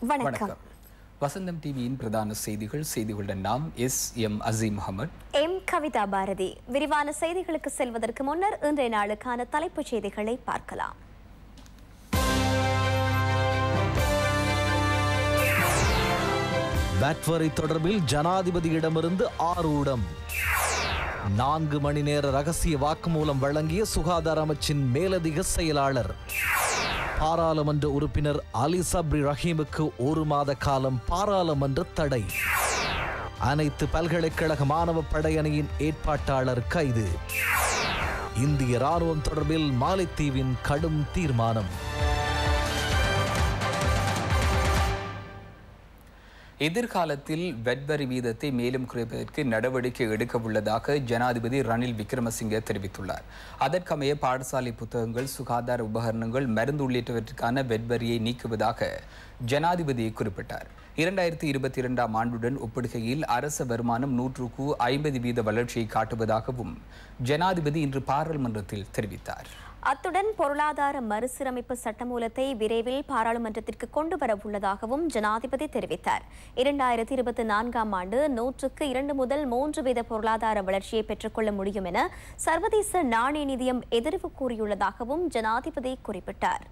வணக்கம் வசந்தம் டிவியின் பிரதான செய்திகள் செய்திகளுடன் நாம் S M Azeem Mohammed M Kavitha Bharathi விரிவான செய்திகளுக்கு செல்வதற்கு முன்னர் இன்றைய நாளுக்கான தலைப்புச் செய்திகளை பார்க்கலாம் வாட் வரி தொடர்பில் ஜனாதிபதியிடமிருந்து ஆரூடம் நான்கு மணி நேர ரகசிய வாக்குமூலம் வழங்கிய சுகாதார அமைச்சின் மேலதிக செயலாளர் பாராளுமன்ற உறுப்பினர் அலி சப்ரி ரஹீமுக்கு ஒரு மாத காலம் பாராளுமன்ற தடை அனைத்து பல்கலைக்கழக மாணவ படையணியின் ஏற்பாட்டாளர் கைது இந்திய ராணுவம் தொடர்பில் மாலைத்தீவின் கடும் தீர்மானம் எதிர்காலத்தில் வெட்வரி வீதத்தை மேலும் குறைப்பதற்கு நடவடிக்கை எடுக்க உள்ளதாக ஜனாதிபதி ரணில் விக்ரமசிங்கே தெரிவித்துள்ளார் அதற்கமைய பாடசாலை புத்தகங்கள் சுகாதார உபகரணங்கள் மருந்து உள்ளிட்டவற்றுக்கான வெட்வரியை நீக்குவதாக ஜனாதிபதி குறிப்பிட்டார் இரண்டாயிரத்தி இருபத்தி இரண்டாம் ஆண்டுடன் ஒப்பிடுகையில் அரச வருமானம் நூற்றுக்கு ஐம்பது வீத வளர்ச்சியை காட்டுவதாகவும் ஜனாதிபதி இன்று பாராளுமன்றத்தில் தெரிவித்தார் அத்துடன் பொருளாதார மறுசீரமைப்பு சட்டமூலத்தை விரைவில் பாராளுமன்றத்திற்கு கொண்டு வர உள்ளதாகவும் ஜனாதிபதி தெரிவித்தார் இரண்டாயிரத்தி இருபத்தி நான்காம் ஆண்டு நூற்றுக்கு இரண்டு முதல் மூன்று வீத பொருளாதார வளர்ச்சியை பெற்றுக்கொள்ள முடியும் என சர்வதேச நாணய நிதியம் எதிர்வு கூறியுள்ளதாகவும் ஜனாதிபதி குறிப்பிட்டார்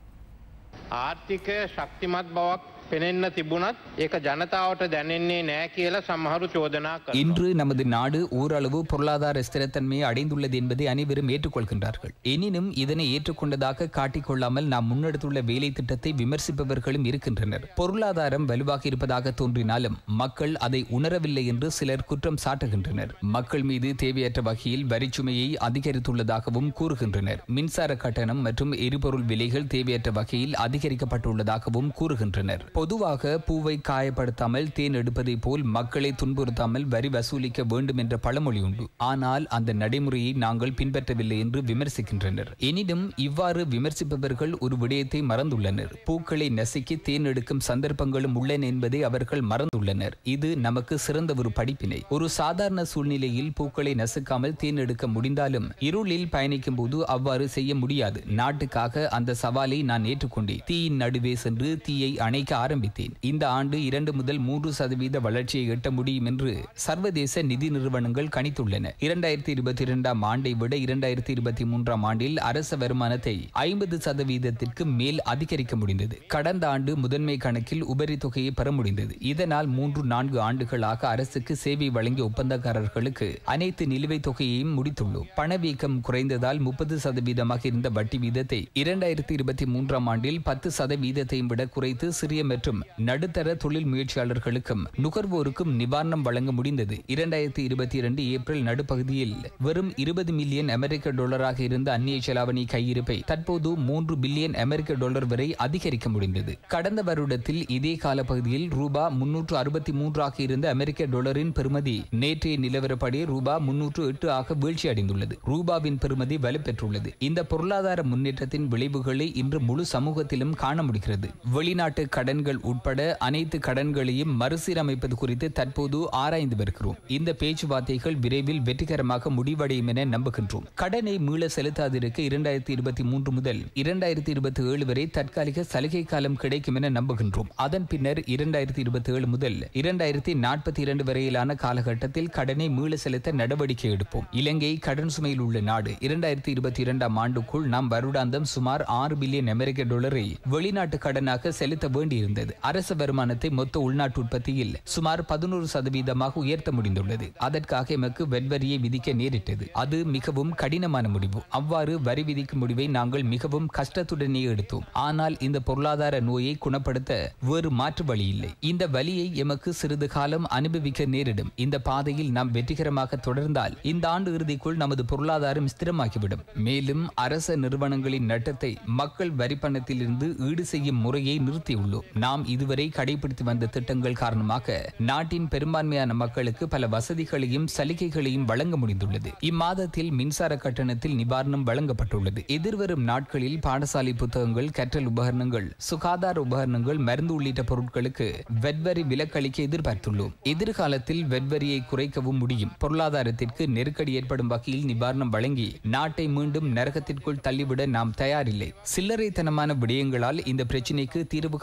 ආර්ථිකය ශක්තිමත් බවක් පෙනෙන්න තිබුණත් ඒක ජනතාවට දැනෙන්නේ නෑ කියලා සමහරු චෝදනා කර. இன்று நமது நாடு ஓரளவு பொருளாதார ஸ்திரத்தன்மையை அடைந்துள்ளது என்பதை அனைவரும் ஏற்றுக்கொள்கின்றார்கள் எனினும் இதனை ஏற்றுக்கொண்டதாக காட்டிக்கொள்ளாமல் நாம் முன்னெடுத்துள்ள வேலை திட்டத்தை விமர்சிப்பவர்களும் இருக்கின்றனர் பொருளாதாரம் வலுவாக இருப்பதாக தோன்றினாலும் மக்கள் அதை உணரவில்லை என்று சிலர் குற்றம் சாட்டுகின்றனர் மக்கள் மீது தேவையற்ற வகையில் வரிச்சுமையை அதிகரித்துள்ளதாகவும் கூறுகின்றனர் மின்சார கட்டணம் மற்றும் எரிபொருள் விலைகள் தேவையற்ற வகையில் அதிகரிக்கப்பட்டுள்ளதாகவும் கூறுகின்றனர் பொதுவாக பூவை காயப்படுத்தாமல் தேன் எடுப்பதை போல் மக்களை துன்புறுத்தாமல் வரி வசூலிக்க வேண்டும் என்ற பழமொழி உண்டு ஆனால் அந்த நடைமுறையை நாங்கள் பின்பற்றவில்லை என்று விமர்சிக்கின்றனர் எனினும் இவ்வாறு விமர்சிப்பவர்கள் ஒரு விடயத்தை மறந்துள்ளனர் பூக்களை நசுக்கி தேன் எடுக்கும் சந்தர்ப்பங்களும் உள்ளன என்பதை அவர்கள் மறந்துள்ளனர் இது நமக்கு சிறந்த ஒரு படிப்பினை ஒரு சாதாரண சூழ்நிலையில் பூக்களை நசுக்காமல் தேன் எடுக்க முடிந்தாலும் இருளில் பயணிக்கும் போது அவ்வாறு செய்ய முடியாது நாட்டுக்காக அந்த சவாலை நான் ஏற்றுக்கொண்டேன் தீயின் நடுவே சென்று தீயை அணைக்க ஆரம்பித்தேன் இந்த ஆண்டு இரண்டு முதல் மூன்று சதவீத வளர்ச்சியை எட்ட முடியும் என்று சர்வதேச நிதி நிறுவனங்கள் கணித்துள்ளன இரண்டாயிரத்தி இருபத்தி இரண்டாம் ஆண்டை விட இரண்டாயிரத்தி இருபத்தி மூன்றாம் ஆண்டில் அரச வருமானத்தை ஐம்பது சதவீதத்திற்கு மேல் அதிகரிக்க முடிந்தது கடந்த ஆண்டு முதன்மை கணக்கில் உபரி தொகையை பெற முடிந்தது இதனால் மூன்று நான்கு ஆண்டுகளாக அரசுக்கு சேவை வழங்கிய ஒப்பந்தக்காரர்களுக்கு அனைத்து நிலுவைத் தொகையையும் முடித்துள்ளோம் பணவீக்கம் குறைந்ததால் முப்பது சதவீதமாக இருந்த வட்டி வீதத்தை இரண்டாயிரத்தி இருபத்தி மூன்றாம் ஆண்டில் பத்து சதவீதத்தையும் விட குறைத்து சிறிய மற்றும் நடுத்தர தொழில் முயற்சியாளர்களுக்கும் நுகர்வோருக்கும் நிவாரணம் வழங்க முடிந்தது இரண்டாயிரத்தி இருபத்தி இரண்டு ஏப்ரல் நடுப்பகுதியில் வெறும் இருபது மில்லியன் அமெரிக்க டாலராக இருந்த அந்நிய செலாவணி கையிருப்பை தற்போது மூன்று பில்லியன் அமெரிக்க டாலர் வரை அதிகரிக்க முடிந்தது கடந்த வருடத்தில் இதே காலப்பகுதியில் ரூபா முன்னூற்று அறுபத்தி மூன்றாக இருந்த அமெரிக்க டாலரின் பெறுமதி நேற்றைய நிலவரப்படி ரூபா முன்னூற்று எட்டு ஆக வீழ்ச்சி அடைந்துள்ளது ரூபாவின் பெறுமதி வலுப்பெற்றுள்ளது இந்த பொருளாதார முன்னேற்றத்தின் விளைவுகளை இன்று முழு சமூகத்திலும் காண முடிகிறது வெளிநாட்டு கடன்கள் உட்பட அனைத்து கடன்களையும் மறுசீரமைப்பது குறித்து தற்போது ஆராய்ந்து வருகிறோம் இந்த பேச்சுவார்த்தைகள் விரைவில் வெற்றிகரமாக முடிவடையும் என நம்புகின்றோம் கடனை மீள செலுத்தாதிருக்க இரண்டாயிரத்தி இருபத்தி மூன்று முதல் இரண்டாயிரத்தி இருபத்தி ஏழு வரை தற்காலிக சலுகை காலம் கிடைக்கும் என நம்புகின்றோம் அதன் பின்னர் இரண்டாயிரத்தி இருபத்தி ஏழு முதல் இரண்டாயிரத்தி நாற்பத்தி இரண்டு வரையிலான காலகட்டத்தில் கடனை மீள செலுத்த நடவடிக்கை எடுப்போம் இலங்கை கடன் சுமையில் உள்ள நாடு இரண்டாயிரத்தி இருபத்தி இரண்டாம் ஆண்டுக்குள் நாம் வருடாந்தம் சுமார் ஆறு பில்லியன் அமெரிக்க டாலரை வெளிநாட்டு கடனாக செலுத்த வேண்டியிருந்தது அரச வருமானத்தை மொத்த உள்நாட்டு உற்பத்தியில் சுமார் பதினோரு சதவீதமாக உயர்த்த முடிந்துள்ளது அதற்காக எமக்கு வெட்வரியை விதிக்க நேரிட்டது அது மிகவும் கடினமான முடிவு அவ்வாறு வரி விதிக்கும் முடிவை நாங்கள் மிகவும் கஷ்டத்துடனே எடுத்தோம் ஆனால் இந்த பொருளாதார நோயை குணப்படுத்த வேறு மாற்று வழி இல்லை இந்த வலியை எமக்கு சிறிது காலம் அனுபவிக்க நேரிடும் இந்த பாதையில் நாம் வெற்றிகரமாக தொடர்ந்தால் இந்த ஆண்டு இறுதிக்குள் நமது பொருளாதாரம் ஸ்திரமாகிவிடும் மேலும் அரச நிறுவனங்களின் நட்டத்தை மக்கள் வரி பணத்திலிருந்து ஈடு செய்யும் முறையை நிறுத்தியுள்ளோம் நாம் இதுவரை கடைபிடித்து வந்த திட்டங்கள் காரணமாக நாட்டின் பெரும்பான்மையான மக்களுக்கு பல வசதிகளையும் சலுகைகளையும் வழங்க முடிந்துள்ளது இம்மாதத்தில் மின்சார கட்டணத்தில் நிவாரணம் வழங்கப்பட்டுள்ளது எதிர்வரும் நாட்களில் பாடசாலை புத்தகங்கள் கற்றல் உபகரணங்கள் சுகாதார உபகரணங்கள் மருந்து உள்ளிட்ட பொருட்களுக்கு வெட்வரி விலக்களிக்க எதிர்பார்த்துள்ளோம் எதிர்காலத்தில் வெட்வரியை குறைக்கவும் முடியும் பொருளாதாரத்திற்கு நெருக்கடி ஏற்படும் வகையில் நிவாரணம் வழங்கி நாட்டை மீண்டும் நரகத்திற்குள் தள்ளிவிட நாம் தயாரில்லை சில்லறைத்தனமான விடயங்களால் இந்த பிரச்சினைக்கு தீர்வு காண முடியும்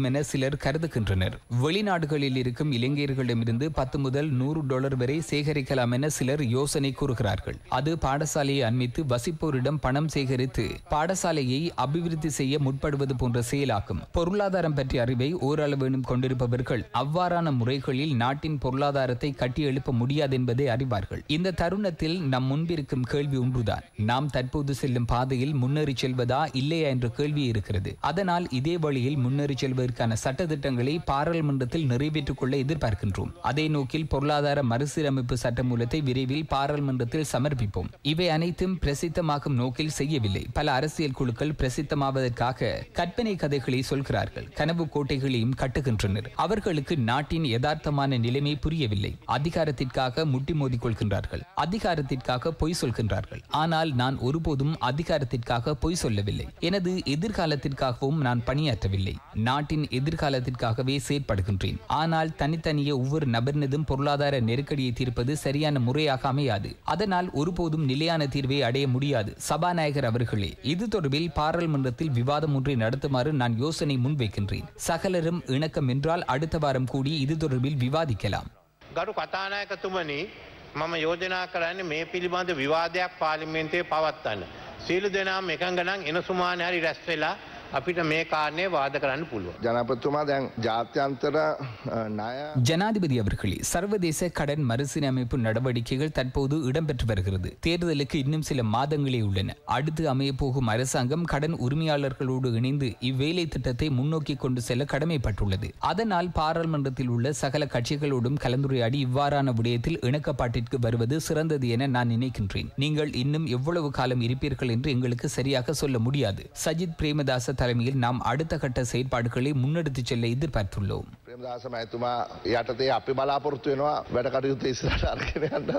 முடியும் என சிலர் கருதுகின்றனர் வெளிநாடுகளில் இருக்கும் இளைஞர்களிடமிருந்து பத்து முதல் நூறு டாலர் வரை சேகரிக்கலாம் என சிலர் யோசனை கூறுகிறார்கள் அது பாடசாலையை அண்மித்து வசிப்போரிடம் பணம் சேகரித்து பாடசாலையை அபிவிருத்தி செய்ய முற்படுவது போன்ற செயலாகும் பொருளாதாரம் பற்றிய அறிவை ஓரளவேனும் கொண்டிருப்பவர்கள் அவ்வாறான முறைகளில் நாட்டின் பொருளாதாரத்தை கட்டி எழுப்ப முடியாது என்பதை அறிவார்கள் இந்த தருணத்தில் நம் முன்பிருக்கும் கேள்வி ஒன்றுதான் நாம் தற்போது செல்லும் பாதையில் முன்னேறி செல்வதா இல்லையா என்ற கேள்வி இருக்கிறது அதனால் இதே வழியில் முன்னேறி செல்வதற்கான சட்டத்திட்டங்களை பாராளுமன்றத்தில் நிறைவேற்றிக் கொள்ள எதிர்பார்க்கின்றோம் அதே நோக்கில் பொருளாதார மறுசீரமைப்பு சட்டமூலத்தை விரைவில் பாராளுமன்றத்தில் சமர்ப்பிப்போம் இவை அனைத்தும் பிரசித்தமாக்கும் நோக்கில் செய்யவில்லை பல அரசியல் குழுக்கள் பிரசித்தமாவதற்காக கற்பனை கதைகளை சொல்கிறார்கள் கனவு கோட்டைகளையும் கட்டுகின்றனர் அவர்களுக்கு நாட்டின் யதார்த்தமான நிலைமை புரியவில்லை அதிகாரத்திற்காக முட்டி மோதிக் கொள்கின்றார்கள் அதிகாரத்திற்காக பொய் சொல்கின்றார்கள் ஆனால் நான் ஒருபோதும் அதிகாரத்திற்காக பொய் சொல்லவில்லை எனது எதிர்காலத்திற்காகவும் நான் பணியாற்றவில்லை நாட்டின் எதிர்காலத்திற்காகவே செயற்படுகின்றேன் ஆனால் தனித்தனியே ஒவ்வொரு நபரினதும் பொருளாதார நெருக்கடியை தீர்ப்பது சரியான முறையாக அமையாது அதனால் ஒருபோதும் நிலையான தீர்வை அடைய முடியாது சபாநாயகர் அவர்களே இது தொடர்பில் பாராளுமன்றத்தில் விவாதம் ஒன்றை நடத்துமாறு நான் யோசனை முன்வைக்கின்றேன் சகலரும் இணக்கம் என்றால் அடுத்த வாரம் கூடி இது தொடர்பில் விவாதிக்கலாம் ගරු කතානායකතුමනි මම යෝජනා කරන්නේ මේ පිළිබඳ විවාදයක් පාලිමේන්තේ පවත්වන්න. සීලු දෙනාම එකඟනම් එන සුමාන හරි රැස් වෙලා අපිට මේ කාරණය වාද කරන්න පුළුවන්. ජනපතුමා දැන් ජාත්‍යන්තර අ, ණය ஜனாதிபதி அவர்களே சர்வதேச கடன் மறுசீரமைப்பு நடவடிக்கைகள் தற்போது இடம்பெற்று வருகிறது தேர்தலுக்கு இன்னும் சில மாதங்களே உள்ளன அடுத்து அமைய போகும் அரசாங்கம் கடன் உரிமையாளர்களோடு இணைந்து இவ்வேலை திட்டத்தை முன்னோக்கி கொண்டு செல்ல கடமைப்பட்டுள்ளது அதனால் பாராளுமன்றத்தில் உள்ள சகல கட்சிகளோடும் கலந்துரையாடி இவ்வாறான விடயத்தில் இணக்கப்பாட்டிற்கு வருவது சிறந்தது என நான் நினைக்கின்றேன் நீங்கள் இன்னும் எவ்வளவு காலம் இருப்பீர்கள் என்று எங்களுக்கு சரியாக சொல்ல முடியாது சஜித் பிரேமதாச தலைமையில் நாம் அடுத்த கட்ட செயற்பாடுகளை முன்னெடுத்துச் செல்ல எதிர்பார்த்துள்ளோம் ප්‍රේමදාස මැතුමා යටතේ අපි බලාපොරොත්තු වෙනවා වැඩ කටයුතු ඉස්සරට අරගෙන යන්න.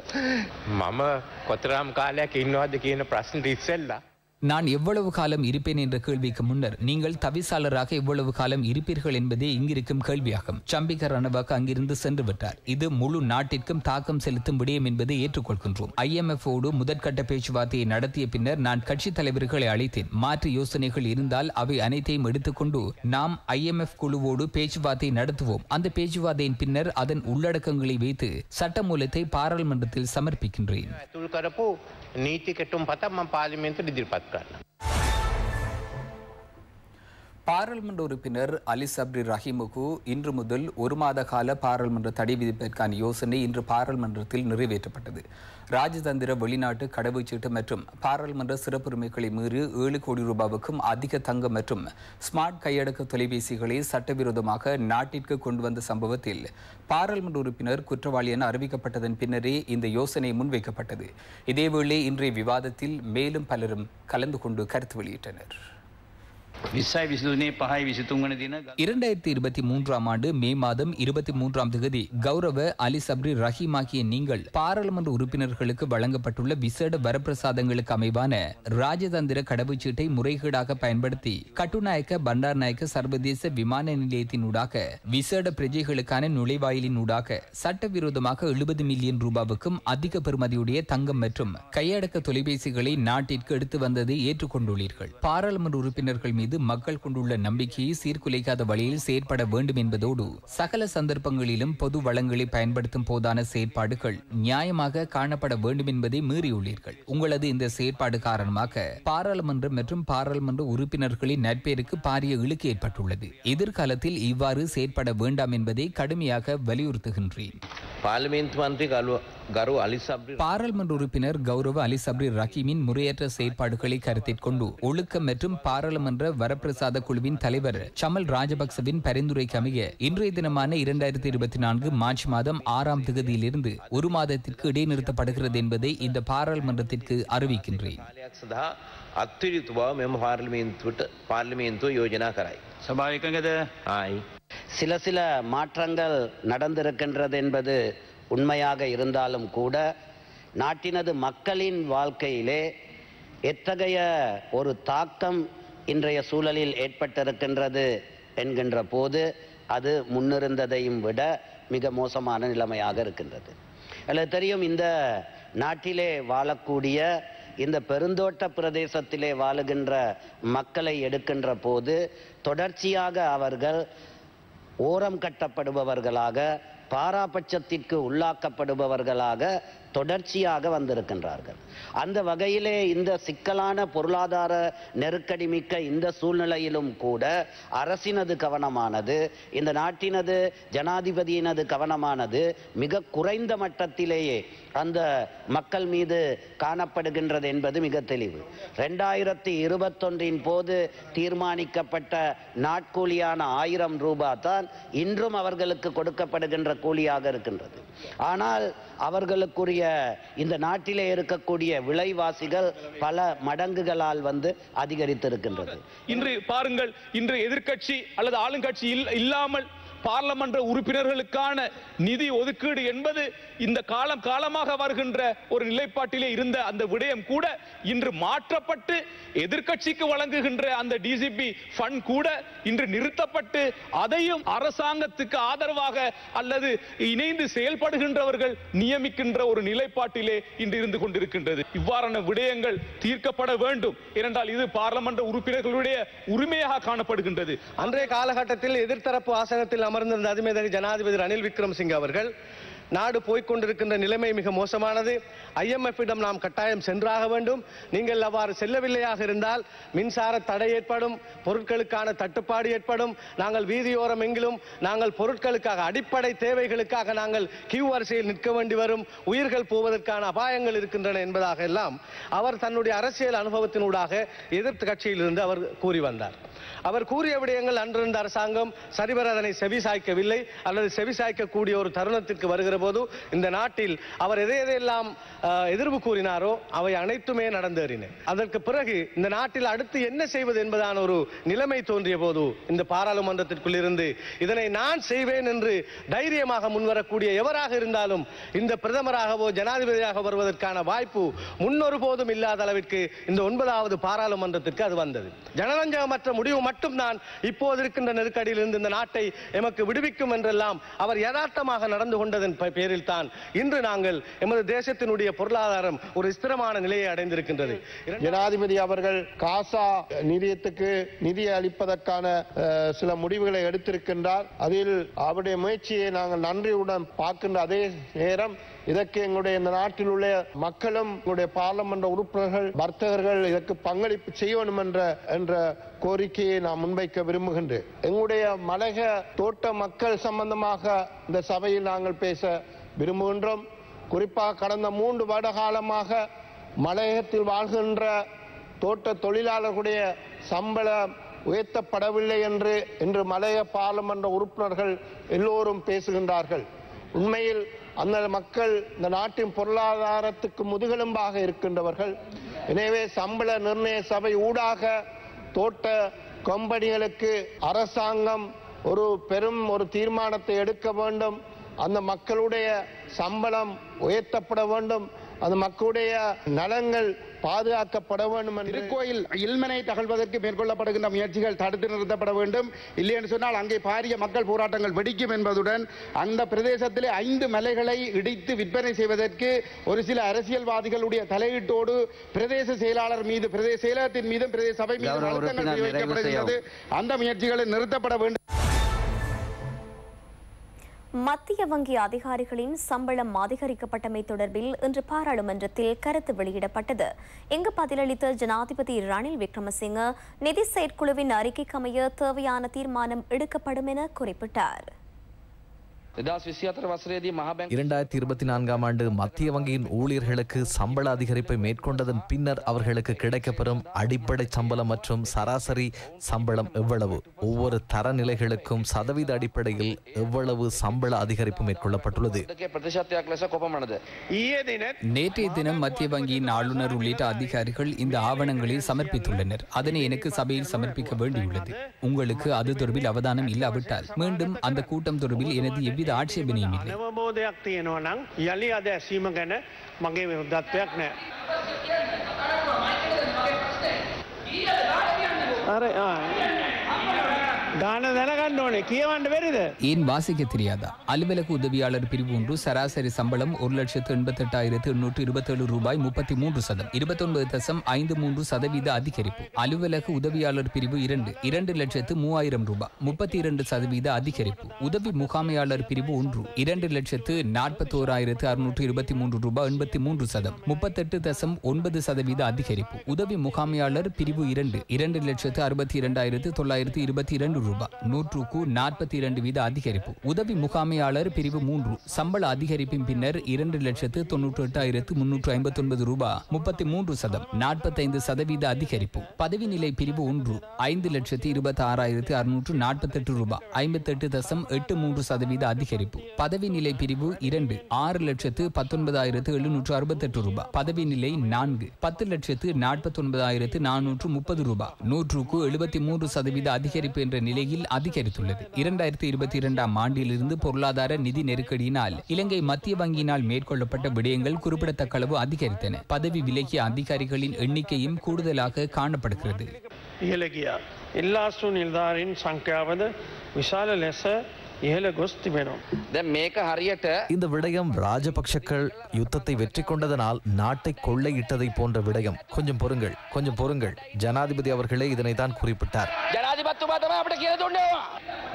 මම කොතරම් කාලයක් ඉන්නවද කියන ප්‍රශ්නට ඉස්සෙල්ලා. நான் எவ்வளவு காலம் இருப்பேன் என்ற கேள்விக்கு முன்னர் நீங்கள் தவிசாளராக எவ்வளவு காலம் இருப்பீர்கள் என்பதே இங்கிருக்கும் கேள்வியாகும் சம்பிக்க ரணவாக் அங்கிருந்து சென்று விட்டார் இது முழு நாட்டிற்கும் தாக்கம் செலுத்தும் விடயம் என்பதை ஏற்றுக்கொள்கின்றோம் IMF ஓடு முதற்கட்ட பேச்சுவார்த்தையை நடத்திய பின்னர் நான் கட்சித் தலைவர்களை அழைத்தேன் மாற்று யோசனைகள் இருந்தால் அவை அனைத்தையும் எடுத்துக்கொண்டு நாம் IMF குழுவோடு பேச்சுவார்த்தை நடத்துவோம் அந்த பேச்சுவார்த்தையின் பின்னர் அதன் உள்ளடக்கங்களை வைத்து சட்டமூலத்தை பாராளுமன்றத்தில் சமர்ப்பிக்கின்றேன் ඇතුල් කරපු නීති කෙටුම් පතක් මම පාලිමේන්තුවට ඉදිරිපත් කරන්න. பாராளுமன்ற உறுப்பினர் அலி சப்ரி ரஹீமுக்கு இன்று முதல் ஒரு மாத கால பாராளுமன்ற தடை விதிப்பதற்கான யோசனை இன்று பாராளுமன்றத்தில் நிறைவேற்றப்பட்டது ராஜதந்திர வெளிநாட்டு கடவுச்சீட்டு மற்றும் பாராளுமன்ற சிறப்புரிமைகளை மீறி ஏழு கோடி ரூபாவுக்கும் அதிக தங்கம் மற்றும் ஸ்மார்ட் கையடக்க தொலைபேசிகளை சட்டவிரோதமாக நாட்டிற்கு கொண்டு வந்த சம்பவத்தில் பாராளுமன்ற உறுப்பினர் குற்றவாளி என அறிவிக்கப்பட்டதன் பின்னரே இந்த யோசனை முன்வைக்கப்பட்டது இதேவேளை இன்றைய விவாதத்தில் மேலும் பலரும் கலந்து கொண்டு கருத்து வெளியிட்டனர் විස්සයි විසිදුනේ පහයි විසිතුන් වන දින இரண்டாயிரத்தி இருபத்தி மூன்றாம் ஆண்டு மே மாதம் இருபத்தி மூன்றாம் தேதி கௌரவ அலி சப்ரி ரஹீம் ஆகிய நீங்கள் பாராளுமன்ற உறுப்பினர்களுக்கு வழங்கப்பட்டுள்ள விசேட வரப்பிரசாதங்களுக்கு அமைவான ராஜதந்திர கடவுச்சீட்டை முறைகேடாக பயன்படுத்தி கட்டுநாயக்க பண்டார்நாயக்க சர்வதேச விமான நிலையத்தினூடாக விசேட பிரஜைகளுக்கான நுழைவாயிலினூடாக சட்டவிரோதமாக எழுபது மில்லியன் ரூபாவுக்கும் அதிக பெறுமதியுடைய தங்கம் மற்றும் கையடக்க தொலைபேசிகளை நாட்டிற்கு எடுத்து வந்ததை ஏற்றுக்கொண்டுள்ளீர்கள் பாராளுமன்ற உறுப்பினர்கள் மீது மக்கள் கொண்டுள்ள நம்பிக்கையை சீர்குலைக்காத வழியில் செயற்பட வேண்டும் என்பதோடு சகல சந்தர்ப்பங்களிலும் பொது வளங்களை பயன்படுத்தும் போதான செயற்பாடுகள் நியாயமாக காணப்பட வேண்டும் என்பதை மீறியுள்ளீர்கள் உங்களது இந்த செயற்பாடு காரணமாக பாராளுமன்றம் மற்றும் பாராளுமன்ற உறுப்பினர்களின் நட்பேருக்கு பாரிய இழுக்கு ஏற்பட்டுள்ளது எதிர்காலத்தில் இவ்வாறு செயற்பட வேண்டாம் என்பதை கடுமையாக வலியுறுத்துகின்றேன் පාර්ලිමේන්තු මන්ත්‍රී ගලු ගරු අලිසබ්‍රි பாராளுமன்ற உறுப்பினர் கௌரவ அலி சப்ரி ரஹீமின் முறையற்ற செயற்பாடுகளை கருத்தில் கொண்டு ஒழுக்கம் மற்றும் பாராளுமன்ற வரப்பிரசாத குழுவின் தலைவர் சமல் ராஜபக்சவின் பரிந்துரைக்கு அமைய இன்றைய தினமான இரண்டாயிரத்தி இருபத்தி நான்கு மார்ச் மாதம் ஆறாம் தேதியிலிருந்து ஒரு மாதத்திற்கு இடைநிறுத்தப்படுகிறது என்பதை இந்த பாராளுமன்றத்திற்கு அறிவிக்கின்றேன் කාලයක් සඳහා අත්විරිතු බව මෙම පාර්ලිමේන්තුවට පාර්ලිමේන්තුව යෝජනා කරයි. සභාවකගද ආයි. சில சில மாற்றங்கள் நடந்திருக்கின்றது என்பது உண்மையாக இருந்தாலும் கூட நாட்டினது மக்களின் வாழ்க்கையிலே எத்தகைய ஒரு தாக்கம் இன்றைய சூழலில் ஏற்பட்டிருக்கின்றது என்கின்ற போது அது முன்னிருந்ததையும் விட மிக மோசமான நிலைமையாக இருக்கின்றது அதில் தெரியும் இந்த நாட்டிலே வாழக்கூடிய இந்த பெருந்தோட்ட பிரதேசத்திலே வாழுகின்ற மக்களை எடுக்கின்ற போது தொடர்ச்சியாக அவர்கள் ஓரம் கட்டப்படுபவர்களாக பாராபட்சத்திற்கு உள்ளாக்கப்படுபவர்களாக தொடர்ச்சியாக வந்திருக்கின்றார்கள் அந்த வகையிலே இந்த சிக்கலான பொருளாதார நெருக்கடி மிக்க இந்த சூழ்நிலையிலும் கூட அரசினது கவனமானது இந்த நாட்டினது ஜனாதிபதியினது கவனமானது மிக குறைந்த மட்டத்திலேயே அந்த மக்கள் மீது காணப்படுகின்றது என்பது மிக தெளிவு ரெண்டாயிரத்தி இருபத்தொன்றின் போது தீர்மானிக்கப்பட்ட நாட்கூலியான ஆயிரம் ரூபாய் தான் இன்றும் அவர்களுக்கு கொடுக்கப்படுகின்ற கூலியாக இருக்கின்றது ஆனால் அவர்களுக்குரிய இந்த நாட்டிலே இருக்கக்கூடிய விலைவாசிகள் பல மடங்குகளால் வந்து அதிகரித்திருக்கின்றது இன்று பாருங்கள் இன்று எதிர்க்கட்சி அல்லது ஆளுங்கட்சி இல்ல- இல்லாமல் பார்லமன்ற உறுப்பினர்களுக்கான நிதி ஒதுக்கீடு என்பது இந்த காலம் காலமாக வருகின்ற ஒரு நிலைப்பாட்டிலே இருந்த அந்த விடயம் கூட இன்று மாற்றப்பட்டு எதிர்க்கட்சிக்கு வழங்குகின்ற அந்த டிசிபி ஃபண்ட் கூட இன்று நிறுத்தப்பட்டு அதையும் அரசாங்கத்துக்கு ஆதரவாக அல்லது இணைந்து செயல்படுகின்றவர்கள் நியமிக்கின்ற ஒரு நிலைப்பாட்டிலே இன்று இருந்து கொண்டிருக்கின்றது இவ்வாறான விடயங்கள் தீர்க்கப்பட வேண்டும் ஏனென்றால் இது பார்லமன்ற உறுப்பினர்களுடைய உரிமையாக காணப்படுகின்றது அன்றைய காலகட்டத்தில் எதிர்த்தரப்பு ஆசனத்தில் அமர்ந்திருந்த அதிமேதகு ஜனாதிபதி ரணில் விக்ரமசிங்கே அவர்கள் நாடு போய்க்கொண்டிருக்கின்ற நிலைமை மிக மோசமானது IMF இடம் நாம் கட்டாயம் சென்றாக வேண்டும் நீங்கள் அவ்வாறு செல்லவில்லையாக இருந்தால் மின்சார தடை ஏற்படும் பொருட்களுக்கான தட்டுப்பாடு ஏற்படும் நாங்கள் வீதியோரம் எங்கிலும் நாங்கள் பொருட்களுக்காக அடிப்படை தேவைகளுக்காக நாங்கள் கியூ வரிசையில் நிற்க வேண்டி வரும் உயிர்கள் போவதற்கான அபாயங்கள் இருக்கின்றன என்பதாக எல்லாம் அவர் தன்னுடைய அரசியல் அனுபவத்தினூடாக எதிர்த்து கட்சியிலிருந்து அவர் கூறி வந்தார் அவர் கூறிய விடயங்கள் அன்றிருந்த அரசாங்கம் சரிவர அதனை செவிசாய்க்கவில்லை அல்லது செவிசாய்க்கக்கூடிய ஒரு தருணத்திற்கு வருகிற போது இந்த நாட்டில் அவர் எதை எதையெல்லாம் ஆஹ், எதிர்ப்பு கூறினாரோ அவை அனைத்துமே நடந்தேறின அதற்கு பிறகு இந்த நாட்டில் அடுத்து என்ன செய்வது என்பதான ஒரு நிலைமை தோன்றிய போது இந்த பாராளுமன்றத்திற்குள் இருந்து இதனை நான் செய்வேன் என்று தைரியமாக முன்வரக்கூடிய எவராக இருந்தாலும் இந்த பிரதமராகவோ ஜனாதிபதியாக வருவதற்கான வாய்ப்பு முன்னொரு போதும் இல்லாத அளவிற்கு இந்த ஒன்பதாவது பாராளுமன்றத்திற்கு அது வந்தது ஜனரஞ்சகமற்ற முடிவு மட்டும்தான் இப்போது இருக்கின்ற நெருக்கடியிலிருந்து இந்த நாட்டை எமக்கு விடுவிக்கும் என்றெல்லாம் அவர் யதார்த்தமாக நடந்து கொண்டதன் ப- பேரில் தான் இன்று நாங்கள் எமது தேசத்தினுடைய பொருளாதாரம் ஒரு ஸ்திரமான நிலையை அடைந்திருக்கின்றது ஜனாதிபதி அவர்கள் காசா நிதியத்துக்கு நிதி அளிப்பதற்கான அஹ், சில முடிவுகளை எடுத்திருக்கின்றார் அதில் அவருடைய முயற்சியை நாங்கள் நன்றியுடன் பார்க்கின்ற அதே நேரம் இதற்கு எங்களுடைய இந்த நாட்டில் உள்ள மக்களும் எங்களுடைய பாராளுமன்ற உறுப்பினர்கள் வர்த்தகர்கள் இதற்கு பங்களிப்பு செய்ய வேண்டும் என்ற என்ற கோரிக்கையை நான் முன்வைக்க விரும்புகின்றேன் எங்களுடைய மலக தோட்ட மக்கள் சம்பந்தமாக இந்த சபையில் நாங்கள் பேச விரும்புகின்றோம் குறிப்பாக கடந்த மூன்று வருட காலமாக மலையகத்தில் வாழ்கின்ற தோட்ட தொழிலாளர்களுடைய சம்பளம் உயர்த்தப்படவில்லை என்று இன்று மலைய பாராளுமன்ற உறுப்பினர்கள் எல்லோரும் பேசுகின்றார்கள் உண்மையில் அந்த மக்கள் இந்த நாட்டின் பொருளாதாரத்துக்கு முதுகெலும்பாக இருக்கின்றவர்கள் எனவே சம்பள நிர்ணய சபை ஊடாக தோட்ட கம்பெனிகளுக்கு அரசாங்கம் ஒரு பெரும் ஒரு தீர்மானத்தை எடுக்க வேண்டும் அந்த மக்களுடைய சம்பளம் உயர்த்தப்பட வேண்டும் அந்த மக்களுடைய நலங்கள் பாதுகாக்கப்பட வேண்டும் என்று திருக்கோயில் இல்மனை தகழ்வதற்கு மேற்கொள்ளப்படுகின்ற முயற்சிகள் தடுத்து நிறுத்தப்பட வேண்டும் இல்லை என்று சொன்னால் அங்கே பாரிய மக்கள் போராட்டங்கள் வெடிக்கும் என்பதுடன் அந்த பிரதேசத்திலே ஐந்து மலைகளை இடித்து விற்பனை செய்வதற்கு ஒரு சில அரசியல்வாதிகளுடைய தலையீட்டோடு பிரதேச செயலாளர் மீது பிரதேச செயலகத்தின் மீதும் பிரதேச சபை மீது கௌரவ அழுத்தங்கள் உறுப்பினர் நிறைவு பிரயோகிக்கப்படுகின்றது அந்த முயற்சிகளை நிறுத்தப்பட வேண்டும் மத்திய வங்கி அதிகாரிகளின் சம்பளம் அதிகரிக்கப்பட்டமை தொடர்பில் இன்று பாராளுமன்றத்தில் கருத்து வெளியிடப்பட்டது இங்கு பதிலளித்த ஜனாதிபதி ரணில் விக்ரமசிங்க நிதி செயற்குழுவின் அறிக்கைக்கமைய தேவையான தீர்மானம் எடுக்கப்படும் என குறிப்பிட்டார் இரண்டாயிரத்தி இருபத்தி நான்காம் ஆண்டு மத்திய வங்கியின் ஊழியர்களுக்கு சம்பள அதிகரிப்பை மேற்கொண்டதன் பின்னர் அவர்களுக்கு கிடைக்கப்பெறும் அடிப்படை சம்பளம் மற்றும் சராசரி சம்பளம் எவ்வளவு ஒவ்வொரு தரநிலைகளுக்கும் சதவீத அடிப்படையில் எவ்வளவு சம்பள அதிகரிப்பு மேற்கொள்ளப்பட்டுள்ளது நேற்றைய தினம் மத்திய வங்கியின் ஆளுநர் உள்ளிட்ட அதிகாரிகள் இந்த ஆவணங்களை சமர்ப்பித்துள்ளனர் அதனை எனக்கு சபையில் சமர்ப்பிக்க வேண்டியுள்ளது உங்களுக்கு அது தொடர்பில் அவதானம் இல்லாவிட்டால் மீண்டும் அந்த கூட்டம் தொடர்பில் எனது எவ்வித ஆட்சேபனையும் இல்லை නවබෝධයක් තියෙනවා නම් යළි අද ඇසීම ගැන මගේ විරුද්ධත්වයක් නෑ. අර ගාන දැනගන්න ඕනේ කියවන්න බැරිද ஏன் வாசிக்க தெரியாதா அலுவலக உதவியாளர் பிரிவு ஒன்று சராசரி சம்பளம் ஒரு லட்சத்து எண்பத்தெட்டாயிரத்து எண்ணூற்று இருபத்தேழு ரூபாய் முப்பத்தி மூன்று சதம் இருபத்தொன்பது தசம் ஐந்து மூன்று சதவீத அதிகரிப்பு அலுவலக உதவியாளர் பிரிவு இரண்டு இரண்டு லட்சத்து மூவாயிரம் ரூபாய் முப்பத்தி இரண்டு சதவீத அதிகரிப்பு உதவி முகாமையாளர் பிரிவு ஒன்று இரண்டு லட்சத்து நாற்பத்தோராயிரத்து அறுநூற்று இருபத்தி மூன்று ரூபாய் எண்பத்தி மூன்று சதம் முப்பத்தெட்டு தசம் ஒன்பது சதவீத அதிகரிப்பு உதவி முகாமையாளர் பிரிவு இரண்டு இரண்டு லட்சத்து அறுபத்தி இரண்டாயிரத்து தொள்ளாயிரத்து இருபத்தி இரண்டு ரூபாய் நூற்றுக்கு நாற்பத்தி இரண்டு வீத அதிகரிப்பு உதவி முகாமையாளர் பிரிவு மூன்று சம்பள அதிகரிப்பின் பின்னர் இரண்டு லட்சத்து தொன்னூற்று எட்டாயிரத்து முன்னூற்று ஐம்பத்தி ஒன்பது ரூபாய் முப்பத்தி மூன்று சதம் நாற்பத்தைந்து சதவீத அதிகரிப்பு பதவி நிலை பிரிவு ஒன்று ஐந்து லட்சத்து இருபத்தி ஆறாயிரத்து அறுநூற்று நாற்பத்தெட்டு ரூபாய் ஐம்பத்தெட்டு தசம் எட்டு மூன்று சதவீத அதிகரிப்பு பதவி நிலை பிரிவு இரண்டு ஆறு லட்சத்து பத்தொன்பதாயிரத்து எழுநூற்று அறுபத்தெட்டு ரூபாய் பதவி நிலை நான்கு பத்து லட்சத்து நாற்பத்தி ஒன்பதாயிரத்து நானூற்று முப்பது ரூபாய் நூற்றுக்கு எழுபத்தி மூன்று சதவீத அதிகரிப்பு என்ற நிலையில் அதிகரித்துள்ளது இரண்டாயிரத்தி இருபத்தி இரண்டாம் ஆண்டிலிருந்து பொருளாதார நிதி நெருக்கடியினால் இலங்கை மத்திய வங்கியினால் மேற்கொள்ளப்பட்ட விடயங்கள் குறிப்பிடத்தக்க அளவு அதிகரித்தன பதவி விலகிய அதிகாரிகளின் எண்ணிக்கையும் கூடுதலாக காணப்படுகிறது ඉහළ ගියා. ඉල්ලාස්සු නිල්ධාරීන් සංඛ්‍යාවද විශාල ලෙස ඉහළ ගොස් තිබෙනවා. දැන් මේක හරියට இந்த விடயம் ராஜபக்ஷக்கள் யுத்தத்தை வெற்றி கொண்டதனால் நாட்டை கொள்ளையிட்டதை போன்ற விடயம் கொஞ்சம் பொறுங்கள் கொஞ்சம் பொறுங்கள் ஜனாதிபதி அவர்களே இதனை தான் குறிப்பிட்டார் ජනාධිපත්තුමා තමයි අපිට කියලා දුන්නේ ඒවා.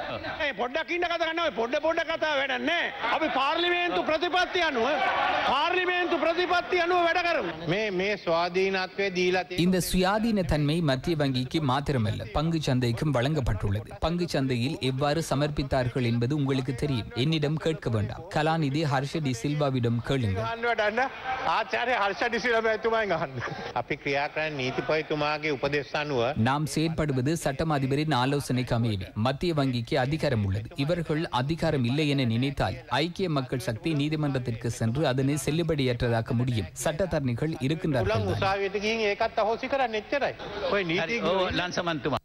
ඒ පොඩ්ඩක් ඉන්න කතා කරන්න ඔය පොඩ පොඩ කතා වැඩන්නේ. අපි පාර්ලිමේන්තු ප්‍රතිපත්ති අනුව පාර්ලිමේන්තු ප්‍රතිපත්ති අනුව වැඩ කරමු. මේ මේ ස්වාධීනත්වය දීලා තියෙන இந்த சுயாதீன தன்மை மத்திய வங்கிக்கு மாத்திரமல்ல பங்கு சந்தைக்கும் வழங்கப்பட்டுள்ளது பங்கு சந்தையில் எவ்வாறு சமர்ப்பித்தார்கள் என்பது உங்களுக்கு தெரியும் என்னிடம் கேட்க வேண்டாம் கலாநிதி ஹர்ஷ டி சில்வாவிடம் கேளுங்கள் ගන්න වඩන්න ආචාරය හර්ෂ ඩිසිලබැතුමයි ගන්න. අපි ක්‍රියා කරන්න නීතිපයතුමාගේ උපදෙස් අනුව நாம் செயற்படுவது சட்டம் அதிபரின் ஆலோசனைக்கு அமையவே மத்திய வங்கிக்கு அதிகாரம் உள்ளது இவர்கள் அதிகாரம் இல்லை என நினைத்தால் ஐக்கிய மக்கள் சக்தி நீதிமன்றத்திற்கு சென்று அதனை செல்லுபடியற்றதாக்க முடியும் சட்டத்தரணிகள் இருக்கின்றார்கள் තුළන් தானே. උසාවියට ගිහින් ඒකත් අහෝසි කරන්න එච්චරයි. ඔය නීති ලංසමන්තුමා.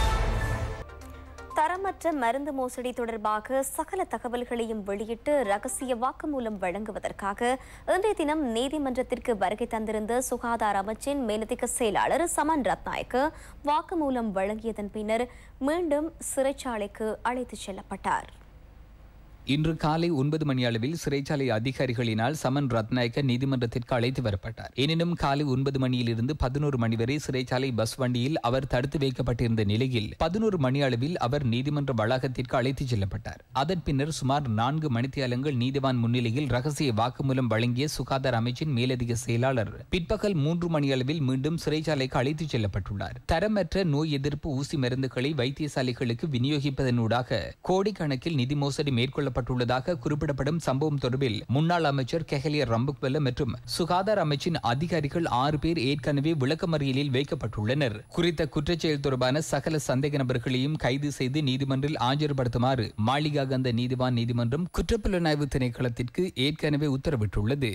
தரமற்ற மருந்து மோசடி தொடர்பாக சகல தகவல்களையும் வெளியிட்டு ரகசிய வாக்குமூலம் வழங்குவதற்காக இன்றைய தினம் நீதிமன்றத்திற்கு வருகை தந்திருந்த சுகாதார அமைச்சின் மேலதிக செயலாளர் சமன் ரத்நாயக்கு வாக்குமூலம் வழங்கியதன் பின்னர் மீண்டும் சிறைச்சாலைக்கு அழைத்துச் செல்லப்பட்டார் இன்று காலை ஒன்பது மணி அளவில் சிறைச்சாலை அதிகாரிகளினால் சமன் ரத்நாயக்க நீதிமன்றத்திற்கு அழைத்து வரப்பட்டார் எனினும் காலை ஒன்பது மணியிலிருந்து பதினோரு மணி வரை சிறைச்சாலை பஸ் வண்டியில் அவர் தடுத்து வைக்கப்பட்டிருந்த நிலையில் பதினோரு மணி அளவில் அவர் நீதிமன்ற வளாகத்திற்கு அழைத்துச் செல்லப்பட்டார் அதன் பின்னர் சுமார் நான்கு மணித்தியாலங்கள் நீதிவான் முன்னிலையில் ரகசிய வாக்குமூலம் வழங்கிய சுகாதார அமைச்சின் மேலதிக செயலாளர் பிற்பகல் மூன்று மணி அளவில் மீண்டும் சிறைச்சாலைக்கு அழைத்துச் செல்லப்பட்டுள்ளார் தரமற்ற நோய் எதிர்ப்பு ஊசி மருந்துகளை வைத்தியசாலைகளுக்கு விநியோகிப்பதனூடாக கோடிக்கணக்கில் நிதி மோசடி மேற்கொள்ளப்பட்டுள்ளதாக குறிப்பிடப்படும் சம்பவம் தொடர்பில் முன்னாள் அமைச்சர் கெஹலிய ரம்புக்வெல்ல மற்றும் சுகாதார அமைச்சின் அதிகாரிகள் ஆறு பேர் ஏற்கனவே விளக்கமறியலில் வைக்கப்பட்டுள்ளனர் குறித்த குற்றச்செயல் தொடர்பான சகல சந்தேக நபர்களையும் கைது செய்து நீதிமன்றில் ஆஜர்படுத்துமாறு மாளிகாகந்த நீதிவான் நீதிமன்றம் குற்றப்புலனாய்வு திணைக்களத்திற்கு ஏற்கனவே உத்தரவிட்டுள்ளது